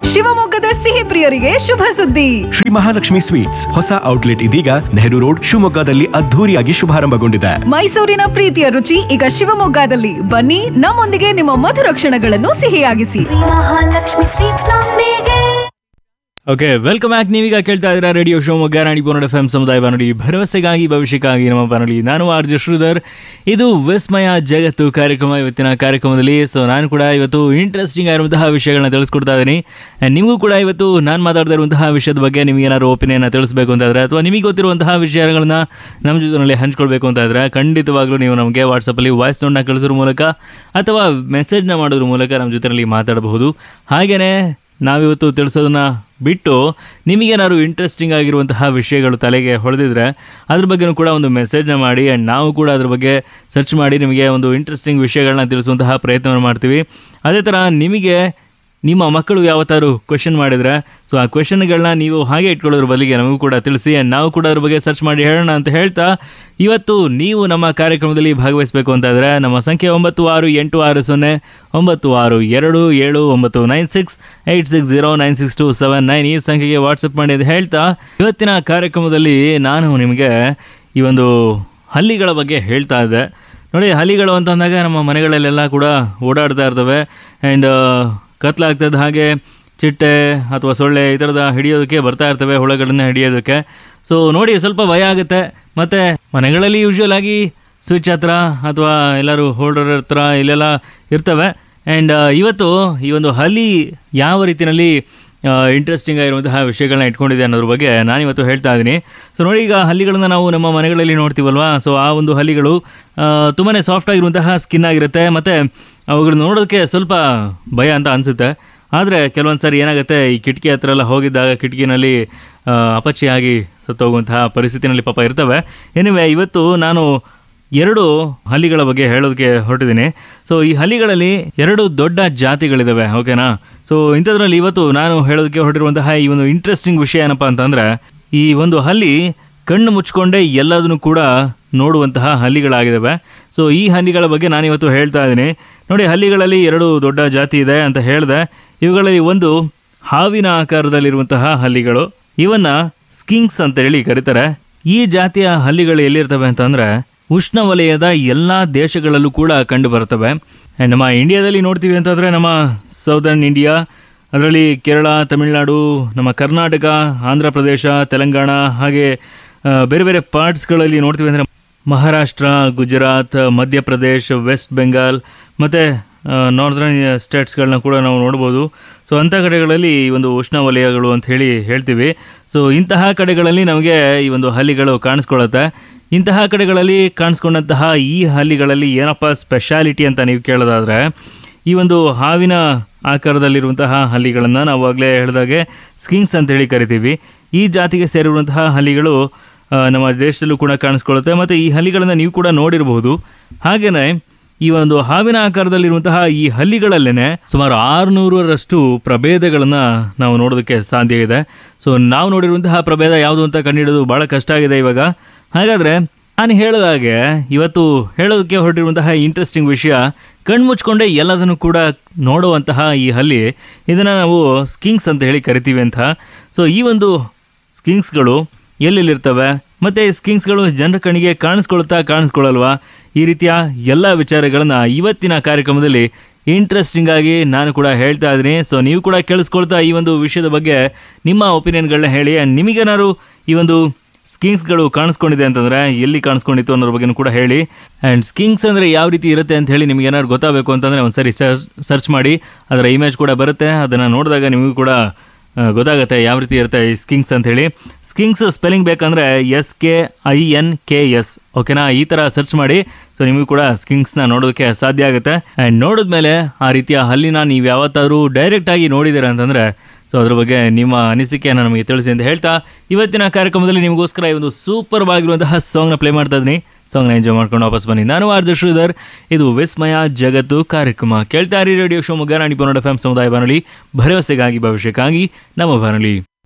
ಶಿವಮೊಗ್ಗದ ಸಿಹಿ ಪ್ರಿಯರಿಗೆ ಶುಭ ಸುದ್ದಿ ಶ್ರೀ ಮಹಾಲಕ್ಷ್ಮಿ ಸ್ವೀಟ್ಸ್ ಹೊಸ ಔಟ್ಲೆಟ್ ಇದೀಗ ನೆಹರು ರೋಡ್ ಶಿವಮೊಗ್ಗದಲ್ಲಿ ಅದ್ಧೂರಿಯಾಗಿ ಶುಭಾರಂಭಗೊಂಡಿದೆ ಮೈಸೂರಿನ ಪ್ರೀತಿಯ ರುಚಿ ಈಗ ಶಿವಮೊಗ್ಗದಲ್ಲಿ ಬನ್ನಿ ನಮ್ಮೊಂದಿಗೆ ನಿಮ್ಮ ಮಧುರ ಕ್ಷಣಗಳನ್ನು ಸಿಹಿಯಾಗಿಸಿ ಮಹಾಲಕ್ಷ್ಮಿ ಸ್ವೀಟ್ಸ್ ನೊಂದಿಗೆ ಓಕೆ ವೆಲ್ಕಮ್ ಬ್ಯಾಕ್ ನೀವೀಗ ಕೇಳ್ತಾ ಇದ್ದೀರಾ ರೇಡಿಯೋ ಶಿವಮೊಗ್ಗ ರಾಣಿ ಬೋನಡ್ ಎಫ್ ಎಂ ಸಮುದಾಯ ಬಾನುಲಿ ಭರವಸೆಗಾಗಿ ಭವಿಷ್ಯಕ್ಕಾಗಿ ನಮ್ಮ ಬಾನುಲಿ ನಾನು ಆರ್ ಜೆ ಶ್ರೀಧರ್ ಇದು ವಿಸ್ಮಯ ಜಗತ್ತು ಕಾರ್ಯಕ್ರಮ ಇವತ್ತಿನ ಕಾರ್ಯಕ್ರಮದಲ್ಲಿ ಸೊ ನಾನು ಕೂಡ ಇವತ್ತು ಇಂಟ್ರೆಸ್ಟಿಂಗ್ ಆಗಿರುವಂತಹ ವಿಷಯಗಳನ್ನ ತಿಳಿಸ್ಕೊಡ್ತಾ ಇದ್ದೀನಿ And ನಿಮಗೂ ಕೂಡ ಇವತ್ತು ನಾನು ಮಾತಾಡ್ತಾ ಇರುವಂತಹ ವಿಷಯದ ಬಗ್ಗೆ ನಿಮಗೆ ಏನಾದ್ರು ಒಪಿನಿಯನ್ ತಿಳಿಸ್ಬೇಕು ಅಂತ ಇದ್ರೆ ಅಥವಾ ನಿಮಗೆ ಗೊತ್ತಿರುವಂತಹ ವಿಷಯಗಳನ್ನ ನಮ್ಮ ಜೊತೆನಲ್ಲಿ ಹಂಚ್ಕೊಳ್ಬೇಕು ಅಂತ ಇದ್ರೆ ಖಂಡಿತವಾಗ್ಲೂ ನೀವು ನಮಗೆ ವಾಟ್ಸಪ್ಪಲ್ಲಿ ವಾಯ್ಸ್ ನೋಟ್ನ ಕಳಿಸೋದ್ರ ಮೂಲಕ ಅಥವಾ ಮೆಸೇಜ್ನ ಮಾಡೋದ್ರ ಮೂಲಕ ನಮ್ಮ ಜೊತೆಯಲ್ಲಿ ಮಾತಾಡಬಹುದು ಹಾಗೆಯೇ ನಾವಿವತ್ತು ತಿಳಿಸೋದನ್ನ ಬಿಟ್ಟು ನಿಮಗೇನಾದ್ರು ಇಂಟ್ರೆಸ್ಟಿಂಗ್ ಆಗಿರುವಂತಹ ವಿಷಯಗಳು ತಲೆಗೆ ಹೊಳೆದಿದ್ರೆ ಅದ್ರ ಬಗ್ಗೆನೂ ಕೂಡ ಒಂದು ಮೆಸೇಜ್ನ ಮಾಡಿ ಆ್ಯಂಡ್ ನಾವು ಕೂಡ ಅದ್ರ ಬಗ್ಗೆ ಸರ್ಚ್ ಮಾಡಿ ನಿಮಗೆ ಒಂದು ಇಂಟ್ರೆಸ್ಟಿಂಗ್ ವಿಷಯಗಳನ್ನ ತಿಳಿಸುವಂತಹ ಪ್ರಯತ್ನವನ್ನು ಮಾಡ್ತೀವಿ ಅದೇ ಥರ ನಿಮಗೆ ನಿಮ್ಮ ಮಕ್ಕಳು ಯಾವತ್ತಾರು ಕ್ವೆಶನ್ ಮಾಡಿದರೆ ಸೊ ಆ ಕ್ವೆಶನ್ಗಳನ್ನ ನೀವು ಹಾಗೆ ಇಟ್ಕೊಳ್ಳೋದ್ರ ಬದಲಿಗೆ ನಮಗೂ ಕೂಡ ತಿಳಿಸಿ and ನಾವು ಕೂಡ ಅದ್ರ ಬಗ್ಗೆ ಸರ್ಚ್ ಮಾಡಿ ಹೇಳೋಣ ಅಂತ ಹೇಳ್ತಾ ಇವತ್ತು ನೀವು ನಮ್ಮ ಕಾರ್ಯಕ್ರಮದಲ್ಲಿ ಭಾಗವಹಿಸಬೇಕು ಅಂತ ಇದ್ರೆ ನಮ್ಮ ಸಂಖ್ಯೆ ಒಂಬತ್ತು ಆರು ಎಂಟು ಆರು ಸೊನ್ನೆ ಒಂಬತ್ತು ಆರು ಎರಡು ಏಳು ಒಂಬತ್ತು nine six eight six zero nine six two seven nine ಈ ಸಂಖ್ಯೆಗೆ ವಾಟ್ಸಪ್ ಮಾಡಿ ಅಂತ ಹೇಳ್ತಾ ಇವತ್ತಿನ ಕಾರ್ಯಕ್ರಮದಲ್ಲಿ ನಾನು ನಿಮಗೆ ಈ ಒಂದು ಹಲ್ಲಿಗಳ ಬಗ್ಗೆ ಹೇಳ್ತಾ ಇದ್ದೆ ನೋಡಿ ಹಲ್ಲಿಗಳು ಅಂತ ಅಂದಾಗ ನಮ್ಮ ಮನೆಗಳಲ್ಲೆಲ್ಲ ಕೂಡ ಓಡಾಡ್ತಾ ಇರ್ತವೆ ಆ್ಯಂಡ್ ಕತ್ಲಾಗ್ತದೆ ಹಾಗೆ ಚಿಟ್ಟೆ ಅಥವಾ ಸೊಳ್ಳೆ ಈ ಥರದ ಹಿಡಿಯೋದಕ್ಕೆ ಬರ್ತಾ ಇರ್ತವೆ ಹುಳಗಳನ್ನ ಹಿಡಿಯೋದಕ್ಕೆ ಸೊ ನೋಡಿ ಸ್ವಲ್ಪ ಭಯ ಆಗುತ್ತೆ ಮತ್ತು ಮನೆಗಳಲ್ಲಿ ಯೂಶ್ವಲ್ ಆಗಿ ಸ್ವಿಚ್ ಹತ್ರ ಅಥವಾ ಎಲ್ಲರೂ ಹೋಲ್ಡರ್ ಹತ್ರ ಇಲ್ಲೆಲ್ಲ ಇರ್ತವೆ ಆ್ಯಂಡ್ ಇವತ್ತು ಈ ಒಂದು ಹಲ್ಲಿ ಯಾವ ರೀತಿಯಲ್ಲಿ ಇಂಟ್ರೆಸ್ಟಿಂಗ್ ಆಗಿರುವಂತಹ ವಿಷಯಗಳನ್ನ ಇಟ್ಕೊಂಡಿದೆ ಅನ್ನೋದ್ರ ಬಗ್ಗೆ ನಾನಿವತ್ತು ಹೇಳ್ತಾ ಇದ್ದೀನಿ ಸೊ ನೋಡಿ ಈಗ ಹಲ್ಲಿಗಳನ್ನ ನಾವು ನಮ್ಮ ಮನೆಗಳಲ್ಲಿ ನೋಡ್ತೀವಲ್ವಾ ಸೊ ಆ ಒಂದು ಹಲ್ಲಿಗಳು ತುಂಬಾ ಸಾಫ್ಟ್ ಆಗಿರುವಂತಹ ಸ್ಕಿನ್ ಆಗಿರುತ್ತೆ ಮತ್ತು ಅವುಗಳನ್ನ ನೋಡೋದಕ್ಕೆ ಸ್ವಲ್ಪ ಭಯ ಅಂತ ಅನಿಸುತ್ತೆ ಆದರೆ ಕೆಲವೊಂದು ಸಾರಿ ಏನಾಗುತ್ತೆ ಈ ಕಿಟಕಿ ಹತ್ರ ಎಲ್ಲ ಹೋಗಿದ್ದಾಗ ಕಿಟಕಿನಲ್ಲಿ ಆ, ಅಪಚ್ಚಿಯಾಗಿ ಸತ್ತೋಗುವಂತಹ ಪರಿಸ್ಥಿತಿನಲ್ಲಿ ಪಾಪ ಇರ್ತವೆ ಎನಿವೆ ಇವತ್ತು ನಾನು ಎರಡು ಹಲ್ಲಿಗಳ ಬಗ್ಗೆ ಹೇಳೋದಕ್ಕೆ ಹೊರಟಿದ್ದೀನಿ ಸೊ ಈ ಹಲ್ಲಿಗಳಲ್ಲಿ ಎರಡು ದೊಡ್ಡ ಜಾತಿಗಳಿದ್ದಾವೆ ಓಕೆನಾ ಸೊ ಇಂಥದ್ರಲ್ಲಿ ಇವತ್ತು ನಾನು ಹೇಳೋದಕ್ಕೆ ಹೊರಟಿರುವಂತಹ ಈ ಒಂದು ಇಂಟ್ರೆಸ್ಟಿಂಗ್ ವಿಷಯ ಏನಪ್ಪ ಅಂತಂದರೆ ಈ ಒಂದು ಹಲ್ಲಿ ಕಣ್ಣು ಮುಚ್ಕೊಂಡೇ ಎಲ್ಲದನ್ನು ಕೂಡ ನೋಡುವಂತಹ ಹಲ್ಲಿಗಳಾಗಿದ್ದಾವೆ ಸೊ ಈ ಹಲ್ಲಿಗಳ ಬಗ್ಗೆ ನಾನು ಇವತ್ತು ಹೇಳ್ತಾ ಇದ್ದೀನಿ ನೋಡಿ ಹಲ್ಲಿಗಳಲ್ಲಿ ಎರಡು ದೊಡ್ಡ ಜಾತಿ ಇದೆ ಅಂತ ಹೇಳಿದೆ ಇವುಗಳಲ್ಲಿ ಒಂದು ಹಾವಿನ ಆಕಾರದಲ್ಲಿರುವಂತಹ ಹಲ್ಲಿಗಳು ಇವನ್ನ ಸ್ಕಿಂಕ್ಸ್ ಅಂತ ಹೇಳಿ ಕರೀತಾರೆ ಈ ಜಾತಿಯ ಹಲ್ಲಿಗಳು ಎಲ್ಲಿರ್ತವೆ ಅಂತಂದ್ರೆ ಉಷ್ಣವಲಯದ ಎಲ್ಲ ದೇಶಗಳಲ್ಲೂ ಕೂಡ ಕಂಡು ಬರ್ತವೆ And ನಮ್ಮ ಇಂಡಿಯಾದಲ್ಲಿ ನೋಡ್ತೀವಿ ಅಂತಂದ್ರೆ ನಮ್ಮ ಸೌದರ್ನ್ ಇಂಡಿಯಾ ಅದರಲ್ಲಿ ಕೇರಳ ತಮಿಳುನಾಡು ನಮ್ಮ ಕರ್ನಾಟಕ ಆಂಧ್ರ ಪ್ರದೇಶ ತೆಲಂಗಾಣ ಹಾಗೆ ಆ, ಬೇರೆ ಬೇರೆ ಪಾರ್ಟ್ಸ್ಗಳಲ್ಲಿ ನೋಡ್ತೀವಿ ಅಂದರೆ ಮಹಾರಾಷ್ಟ್ರ ಗುಜರಾತ್ ಮಧ್ಯಪ್ರದೇಶ್ ವೆಸ್ಟ್ ಬೆಂಗಾಲ್ ಮತ್ತು ನಾರ್ದರ್ನ್ ಸ್ಟೇಟ್ಸ್ಗಳನ್ನ ಕೂಡ ನಾವು ನೋಡ್ಬೋದು ಸೊ ಅಂಥ ಕಡೆಗಳಲ್ಲಿ ಈ ಒಂದು ಉಷ್ಣವಲಯಗಳು ಅಂತ ಹೇಳಿ ಹೇಳ್ತೀವಿ ಸೊ ಇಂತಹ ಕಡೆಗಳಲ್ಲಿ ನಮಗೆ ಈ ಒಂದು ಹಲ್ಲಿಗಳು ಕಾಣಿಸ್ಕೊಳ್ಳುತ್ತೆ ಇಂತಹ ಕಡೆಗಳಲ್ಲಿ ಕಾಣಿಸ್ಕೊಂಡಂತಹ ಈ ಹಲ್ಲಿಗಳಲ್ಲಿ ಏನಪ್ಪ ಸ್ಪೆಷಾಲಿಟಿ ಅಂತ ನೀವು ಕೇಳೋದಾದರೆ ಈ ಒಂದು ಹಾವಿನ ಆಕಾರದಲ್ಲಿರುವಂತಹ ಹಲ್ಲಿಗಳನ್ನು ನಾವು ಆಗಲೇ ಹೇಳಿದಾಗೆ ಸ್ಕಿಂಗ್ಸ್ ಅಂತ ಹೇಳಿ ಕರಿತೀವಿ ಈ ಜಾತಿಗೆ ಸೇರಿರುವಂತಹ ಹಲ್ಲಿಗಳು ಆ, ನಮ್ಮ ದೇಶದಲ್ಲೂ ಕೂಡ ಕಾಣಿಸ್ಕೊಳ್ಳುತ್ತೆ ಮತ್ತು ಈ ಹಲ್ಲಿಗಳನ್ನು ನೀವು ಕೂಡ ನೋಡಿರಬಹುದು ಹಾಗೆಯೇ ಈ ಒಂದು ಹಾವಿನ ಆಕಾರದಲ್ಲಿರುವಂತಹ ಈ ಹಲ್ಲಿಗಳಲ್ಲೇ ಸುಮಾರು ಆರುನೂರರಷ್ಟು ಪ್ರಭೇದಗಳನ್ನು ನಾವು ನೋಡೋದಕ್ಕೆ ಸಾಧ್ಯ ಇದೆ ಸೊ ನಾವು ನೋಡಿರುವಂತಹ ಪ್ರಭೇದ ಯಾವುದು ಅಂತ ಕಂಡುಹಿಡಿಯೋದು ಭಾಳ ಕಷ್ಟ ಆಗಿದೆ ಇವಾಗ ಹಾಗಾದರೆ ನಾನು ಹೇಳಿದಾಗೆ ಇವತ್ತು ಹೇಳೋದಕ್ಕೆ ಹೊರಟಿರುವಂತಹ ಇಂಟ್ರೆಸ್ಟಿಂಗ್ ವಿಷಯ ಕಣ್ಮುಚ್ಕೊಂಡೇ ಎಲ್ಲದನ್ನು ಕೂಡ ನೋಡುವಂತಹ ಈ ಹಲ್ಲಿ ಇದನ್ನು ನಾವು ಸ್ಕಿಂಗ್ಸ್ ಅಂತ ಹೇಳಿ ಕರಿತೀವಿ ಅಂತ ಸೊ ಈ ಒಂದು ಸ್ಕಿಂಗ್ಸ್ಗಳು ಎಲ್ಲೆಲ್ಲಿರ್ತವೆ ಮತ್ತು ಈ ಸ್ಕಿಂಗ್ಸ್ಗಳು ಜನರ ಕಣ್ಣಿಗೆ ಕಾಣಿಸ್ಕೊಳ್ತಾ ಕಾಣಿಸ್ಕೊಳ್ಳಲ್ವಾ ಈ ರೀತಿಯ ಎಲ್ಲ ವಿಚಾರಗಳನ್ನು ಇವತ್ತಿನ ಕಾರ್ಯಕ್ರಮದಲ್ಲಿ ಇಂಟ್ರೆಸ್ಟಿಂಗ್ ಆಗಿ ನಾನು ಕೂಡ ಹೇಳ್ತಾ ಇದ್ದೀನಿ ಸೊ ನೀವು ಕೂಡ ಕೇಳಿಸ್ಕೊಳ್ತಾ ಈ ಒಂದು ವಿಷಯದ ಬಗ್ಗೆ ನಿಮ್ಮ ಒಪಿನಿಯನ್ಗಳನ್ನ ಹೇಳಿ ಆ್ಯಂಡ್ ನಿಮಗೇನಾದ್ರು ಈ ಒಂದು ಸ್ಕಿಂಗ್ಸ್ಗಳು ಕಾಣಿಸ್ಕೊಂಡಿದೆ ಅಂತಂದ್ರೆ ಎಲ್ಲಿ ಕಾಣಿಸ್ಕೊಂಡಿತ್ತು ಅನ್ನೋದ್ರ ಬಗ್ಗೆ ಕೂಡ ಹೇಳಿ ಆ್ಯಂಡ್ ಸ್ಕಿಂಗ್ಸ್ ಅಂದರೆ ಯಾವ ರೀತಿ ಇರುತ್ತೆ ಅಂತ ಹೇಳಿ ನಿಮ್ಗೆ ಏನಾದ್ರು ಗೊತ್ತಾಗಬೇಕು ಅಂತಂದರೆ ಒಂದ್ಸರಿ ಸರ್ಚ್ ಮಾಡಿ ಅದರ ಇಮೇಜ್ ಕೂಡ ಬರುತ್ತೆ ಅದನ್ನು ನೋಡಿದಾಗ ನಿಮಗೂ ಕೂಡ ಆ, ಗೊತ್ತಾಗುತ್ತೆ ಯಾವ ರೀತಿ ಇರುತ್ತೆ ಈ ಸ್ಕಿಂಗ್ಸ್ ಅಂತ ಹೇಳಿ ಸ್ಕಿಂಗ್ಸ್ ಸ್ಪೆಲ್ಲಿಂಗ್ ಬೇಕಂದ್ರೆ S K I N K S ಓಕೆನಾ ಈ ಥರ ಸರ್ಚ್ ಮಾಡಿ ಸೊ ನಿಮಗೂ ಕೂಡ ಸ್ಕಿಂಗ್ಸ್ನ ನೋಡೋದಕ್ಕೆ ಸಾಧ್ಯ ಆಗುತ್ತೆ ಆ್ಯಂಡ್ ನೋಡಿದ್ಮೇಲೆ ಆ ರೀತಿಯ ಹಲ್ಲಿನ ನೀವು ಯಾವತ್ತಾದ್ರೂ ಡೈರೆಕ್ಟ್ ಆಗಿ ನೋಡಿದ್ದೀರಾ ಅಂತಂದರೆ ಸೊ ಅದ್ರ ಬಗ್ಗೆ ನಿಮ್ಮ ಅನಿಸಿಕೆಯನ್ನು ನಮಗೆ ತಿಳಿಸಿ ಅಂತ ಹೇಳ್ತಾ ಇವತ್ತಿನ ಕಾರ್ಯಕ್ರಮದಲ್ಲಿ ನಿಮಗೋಸ್ಕರ ಈ ಒಂದು ಸೂಪರ್ ಆಗಿರುವಂತಹ ಸಾಂಗ್ನ ಪ್ಲೇ ಮಾಡ್ತಾ ಇದ್ದೀನಿ ಸಾಂಗ್ನ ಎಂಜಾಯ್ ಮಾಡ್ಕೊಂಡು ವಾಪಸ್ ಬನ್ನಿ ನಾನು ಆರ್ಜ ಶ್ರೀಧರ್ ಇದು ವಿಸ್ಮಯ ಜಗತ್ತು ಕಾರ್ಯಕ್ರಮ ಕೇಳ್ತಾ ಇರಿ ರೇಡಿಯೋ ಶಿವಮೊಗ್ಗ ನಾಡಿ ಪನ್ನಡ ಎಫ್ ಸಮುದಾಯ ಬಾನುಲಿ ಭರವಸೆಗಾಗಿ ಭವಿಷ್ಯಕ್ಕಾಗಿ ನಮ್ಮ ಬಾನುಲಿ